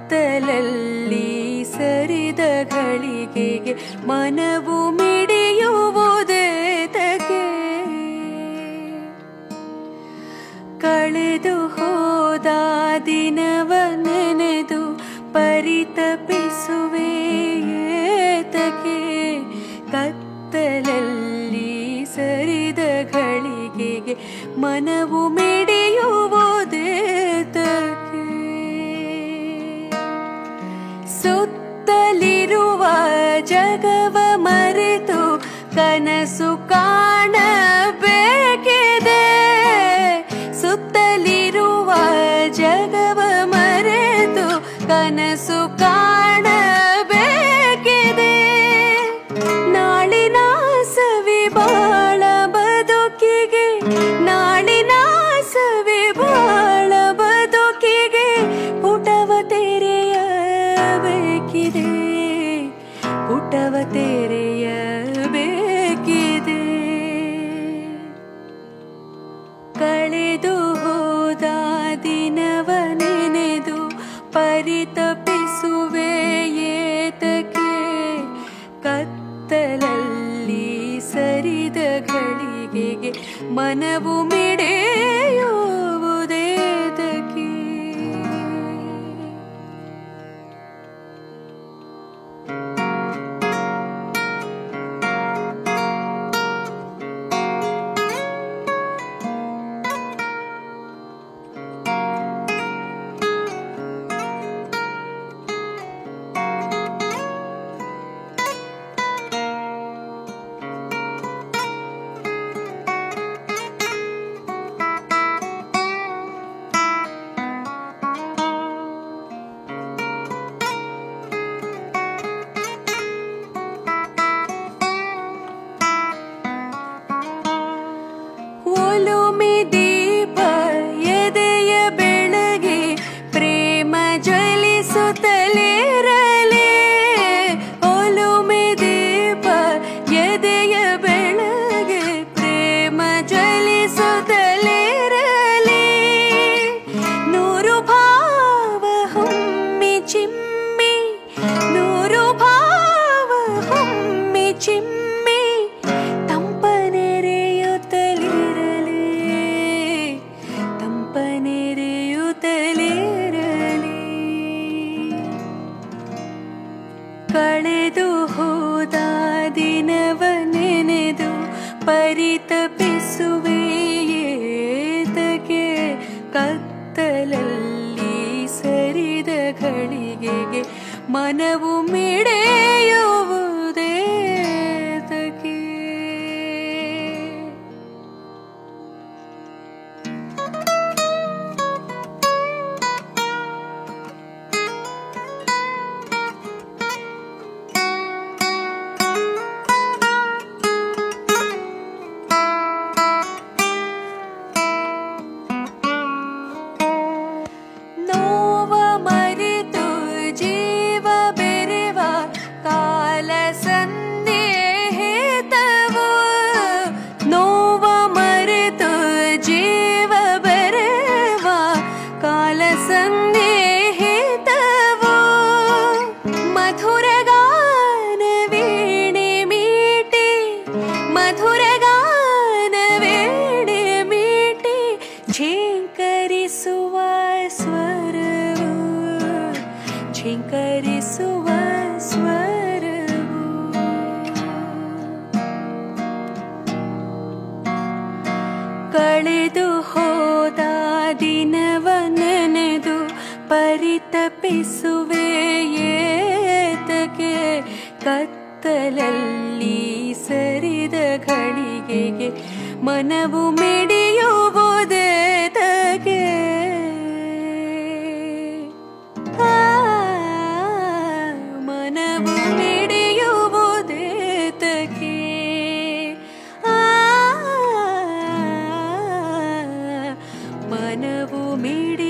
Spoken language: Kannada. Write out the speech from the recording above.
ಕತ್ತಲಲ್ಲಿ ಸರಿದ ಘಳಿಗೆಗೆ ಮನವು ಮಿಡಿಯುವುದೇತಗೆ ಕಳೆದು ಹೋದ ದಿನವ ನೆನೆದು ಪರಿತಪಿಸುವೆ ಏತಕ್ಕೆ ಕತ್ತಲಲ್ಲಿ ಸರಿದ ಘಳಿಗೆಗೆ ಮನವು ಮಿಡಿಯುವುದೇತಕ್ಕೆ ಸುತ್ತಲಿರುವ ಜಗವ ಮರೆತು ಕನಸು ಕಾಣಬೇಕಿದೆ ಸುತ್ತಲಿರುವ ಜಗವ ಮರೆತು ಕನಸು ಕಾಣಬೇಕಿದೆ ನಾಳಿನ ಸವಿ ಬಾಳ ಬದುಕಿಗೆ ನಾಳಿನ ಸವಿ ಬಾಳ ಬದುಕಿಗೆ ಪುಟವ ತೆರೆಯಬೇಕಿದೆ ಪುಟವ ತೆರೆಯಬೇಕಿದೆ ಕಳೆದು ಹೋದ ದಿನವ ನೆನೆದು ಪರಿತಪಿಸುವೆ ಏತಕ್ಕೆ ಕತ್ತಲಲ್ಲಿ ಸರಿದ ಘಳಿಗೆಗೆ ಮನವು ಮಿಡೆಯುವುದೇತಕ್ಕೆ ಒಲುಮೆ ದೀಪ ಎದೆಯ ಬೆಳಗ್ಗೆ ಪ್ರೇಮ ಜ್ವಲಿಸುತ್ತಲಿರಲಿ ಒಲುಮೆ ದೀಪ ಎದೆಯ ಬೆಳಗ್ಗೆ ಪ್ರೇಮ ಜ್ವಲಿಸುತ್ತಲಿರಲಿ ನೂರು ಭಾವ ಹೊಮ್ಮಿ ಚಿಮ್ಮಿ ನೂರು ಭಾವ ಹೊಮ್ಮಿ ಚಿಮ್ಮಿ ತಂಪನೆರೆಯುತ್ತಲಿರಲಿ ತಂಪನೆರೆಯುತ್ತಲಿರಲಿ ಕಳೆದು ಹೋದ ದಿನವ ನೆನೆದು ಪರಿತಪಿಸುವೆ ಏತಕ್ಕೆ ಕತ್ತಲಲ್ಲಿ ಸರಿದ ಘಳಿಗೆಗೆ ಮನವು ಮಿಡೆಯುವುದೇತಕ್ಕೆ ನೋವ ಮರೆತು ಜೀವ ಬೆರೆವ ಕಾಲ ಸಂದೇಹಿತವು ನೋವ ಮರೆತು ಜೀವ ಬೆರೆವ ಕಾಲ ಸಂದೇಹಿತವು ಮಧುರ ಗಾನ ವೀಣೆ ಮೀಟಿ ಮಧುರ ಗಾನ ವೀಣೆ ಮೀಟಿ ಝೇಂಕರಿಸುವ ಸ್ವರವು ಝೇಂಕರಿಸುವ ಸ್ವರವು ಕಳೆದು ಹೋದ ದಿನವ ನೆನೆದು ಪರಿತಪಿಸುವೆ ಏತಕ್ಕೆ ಕತ್ತಲಲ್ಲಿ ಸರಿದ ಘಳಿಗೆಗೆ ಮನವು ಮಿಡಿಯುವುದೇತಕ್ಕೆ ಆ, ಮನವು ಮಿಡಿಯುವುದೇತಕ್ಕೆ ಆ, ಮನವು ಮಿಡಿ